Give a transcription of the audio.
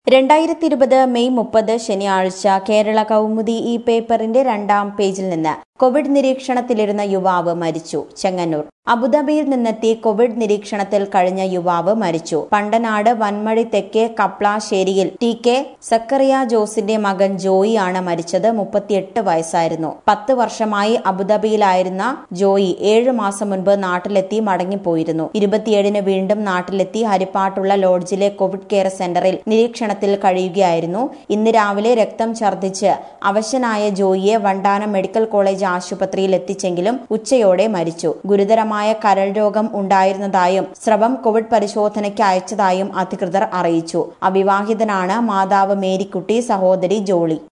രണ്ടായിരത്തി ഇരുപത് മെയ് മുപ്പത് ശനിയാഴ്ച കേരള കൗമുദി ഈ പേപ്പറിന്റെ രണ്ടാം പേജിൽ നിന്ന് കോവിഡ് നിരീക്ഷണത്തിലിരുന്ന യുവാവ് മരിച്ചു ചെങ്ങന്നൂർ അബുദാബിയിൽ നിന്നെത്തി കോവിഡ് നിരീക്ഷണത്തിൽ കഴിഞ്ഞ യുവാവ് മരിച്ചു പണ്ടനാട് വൻമഴി തെക്കേ കപ്ലാശ്ശേരിയിൽ ടി കെ സക്കറിയ ജോസിന്റെ മകൻ ജോയി ആണ് മരിച്ചത് മുപ്പത്തിയെട്ട് വയസ്സായിരുന്നു പത്ത് വർഷമായി അബുദാബിയിലായിരുന്ന ജോയി ഏഴു മാസം മുൻപ് നാട്ടിലെത്തി മടങ്ങിപ്പോയിരുന്നു ഇരുപത്തിയേഴിന് വീണ്ടും നാട്ടിലെത്തി ഹരിപ്പാട്ടുള്ള ലോഡ്ജിലെ കോവിഡ് കെയർ സെന്ററിൽ നിരീക്ഷണത്തിൽ കഴിയുകയായിരുന്നു ഇന്ന് രാവിലെ രക്തം ഛർദ്ദിച്ച് അവശനായ ജോയിയെ വണ്ടാനം മെഡിക്കൽ കോളേജ് ആശുപത്രിയിൽ എത്തിച്ചെങ്കിലും ഉച്ചയോടെ മരിച്ചു ഗുരുതരമായ കരൾ രോഗം ഉണ്ടായിരുന്നതായും സ്രവം കോവിഡ് പരിശോധനയ്ക്ക് അയച്ചതായും അധികൃതർ അറിയിച്ചു അവിവാഹിതനാണ് മാതാവ് മേരിക്കുട്ടി സഹോദരി ജോളി